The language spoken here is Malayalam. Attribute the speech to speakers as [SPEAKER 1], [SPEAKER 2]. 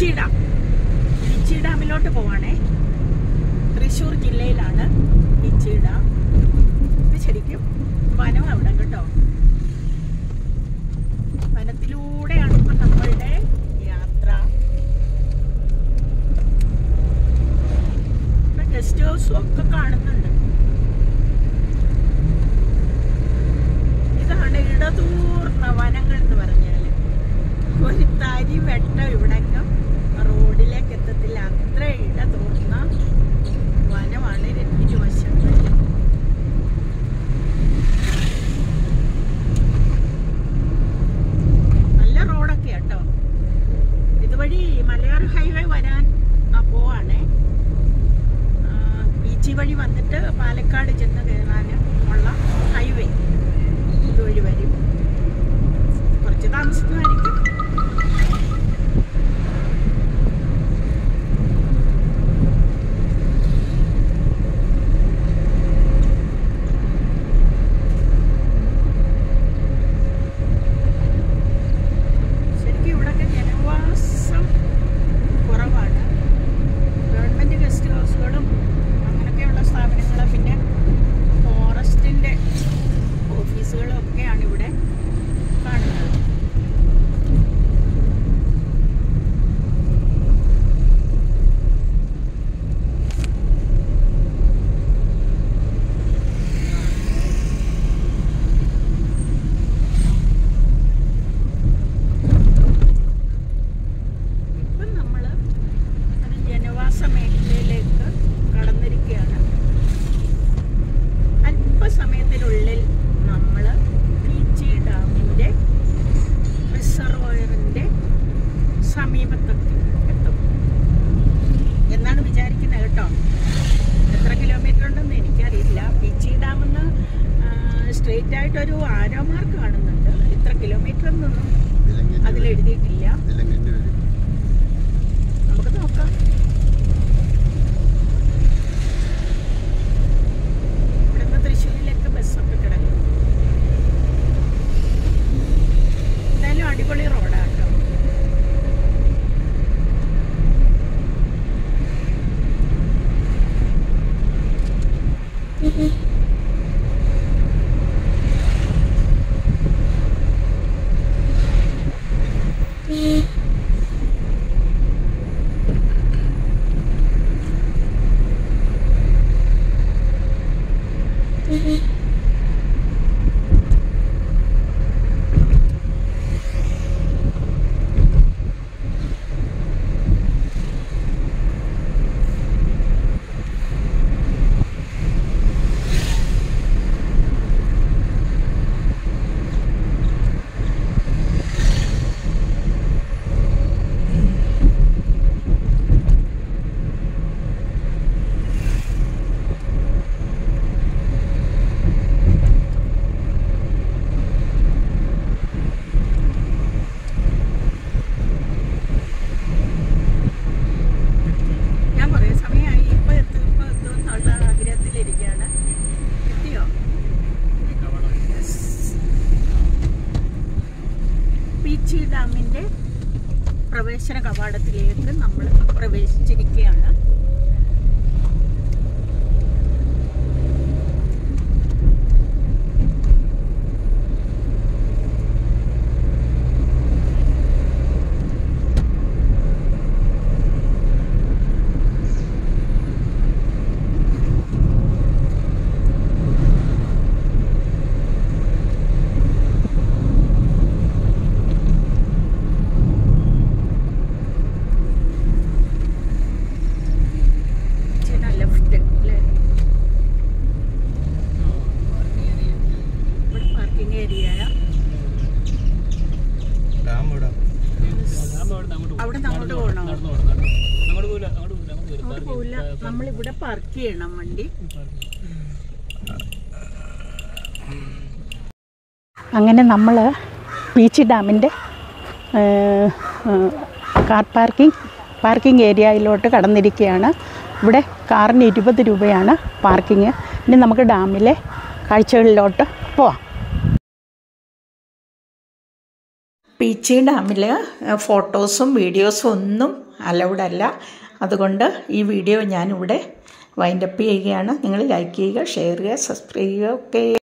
[SPEAKER 1] പീച്ചി ഡാം പീച്ചി ഡാമിലോട്ട് പോവാണേ തൃശ്ശൂർ ജില്ലയിലാണ് പീച്ചി ഡാം ഇത് ശരിക്കും വനം അവിടെ കേട്ടോ വനത്തിലൂടെയാണ് ഇപ്പൊ നമ്മളുടെ യാത്ര ഗസ്റ്റ് ഹൗസും ഒക്കെ കാണുന്നുണ്ട് ഇതാണ് ഇടതൂർന്ന വനങ്ങൾ എന്ന് പറഞ്ഞാൽ ഒരു തരി വെട്ടം ഇവിടെങ്ങും റോഡിലേക്ക് എത്തത്തില്ല അത്ര ഇടതൂർന്ന വനമാണ് ഇരുവശങ്ങളിൽ നല്ല റോഡൊക്കെ കേട്ടോ ഇതുവഴി മലയോര ഹൈവേ വരാൻ ആ, പോവാണേ ആ, ബീച്ചി വഴി വന്നിട്ട് പാലക്കാട് ചെന്ന് കയറാൻ ഉള്ള ഹൈവേ ഇതുവഴി വരും കുറച്ച് താമസിക്കുമായിരിക്കും ശരിക്കും ഇവിടെയൊക്കെ ജനവാസം കുറവാണ് ഗവൺമെൻറ് ഗസ്റ്റ് ഹൗസുകളും അങ്ങനെയൊക്കെയുള്ള സ്ഥാപനങ്ങൾ പിന്നെ ഫോറസ്റ്റിൻ്റെ ഓഫീസുകളും ഒക്കെയാണ് ഇവിടെ കാണുന്നത് ഇപ്പം നമ്മൾ ഒരു ജനവാസ മേഖലയിലേക്ക് കടന്നിരിക്കുകയാണ് അല്പസമയത്തിനുള്ളിൽ നമ്മൾ പീച്ചി ഡാമിൻ്റെ റിസർവോയറിൻ്റെ സമീപത്തൊക്കെ എത്തും എന്നാണ് വിചാരിക്കുന്നത് കേട്ടോ എത്ര കിലോമീറ്റർ ഉണ്ടെന്ന് എനിക്കറിയില്ല പീച്ചി ഡാമെന്ന് സ്ട്രെയിറ്റ് ആയിട്ടൊരു ആരോ മാർക്ക് കാണുന്നുണ്ട് ഇത്ര കിലോമീറ്റർ എന്നൊന്നും അതിൽ എഴുതിയിട്ടില്ല നമുക്ക് നോക്കാം ഇവിടുന്ന് തൃശ്ശൂരിലേക്ക് ബസ്സൊക്കെ കിടക്കും എന്തായാലും അടിപൊളി റോഡാട്ടോ ഞാൻ കുറേ സമയമായി ഇപ്പം എത്തും ഇപ്പം എത്തും എന്നുള്ള ആഗ്രഹത്തിലിരിക്കുകയാണ് എത്തിയോ പീച്ചി ഡാമിൻ്റെ പ്രവേശന കവാടത്തിലേക്ക് നമ്മൾ പ്രവേശിച്ചിരിക്കുകയാണ് ഇച്ചിരി ലെഫ്റ്റ് അല്ലേ ഇവിടെ പാർക്കിംഗ് ഏരിയ അവിടെ നിന്ന് അങ്ങോട്ട് പോകണോ അങ്ങോട്ട് പോവില്ല നമ്മളിവിടെ പാർക്ക് ചെയ്യണം വണ്ടി അങ്ങനെ നമ്മൾ ബീച്ച് ഡാമിൻ്റെ കാർ പാർക്കിംഗ് പാർക്കിംഗ് ഏരിയയിലോട്ട് കടന്നിരിക്കുകയാണ് ഇവിടെ കാറിന് ഇരുപത് രൂപയാണ് പാർക്കിങ് ഇനി നമുക്ക് ഡാമിലെ കാഴ്ചകളിലോട്ട് പോവാം പീച്ചി ഡാമിൽ ഫോട്ടോസും വീഡിയോസും ഒന്നും അലൗഡ് അല്ല അതുകൊണ്ട് ഈ വീഡിയോ ഞാനിവിടെ വൈൻഡപ്പ് ചെയ്യുകയാണ് നിങ്ങൾ ലൈക്ക് ചെയ്യുക ഷെയർ ചെയ്യുക സബ്സ്ക്രൈബ് ചെയ്യുക ഓക്കെ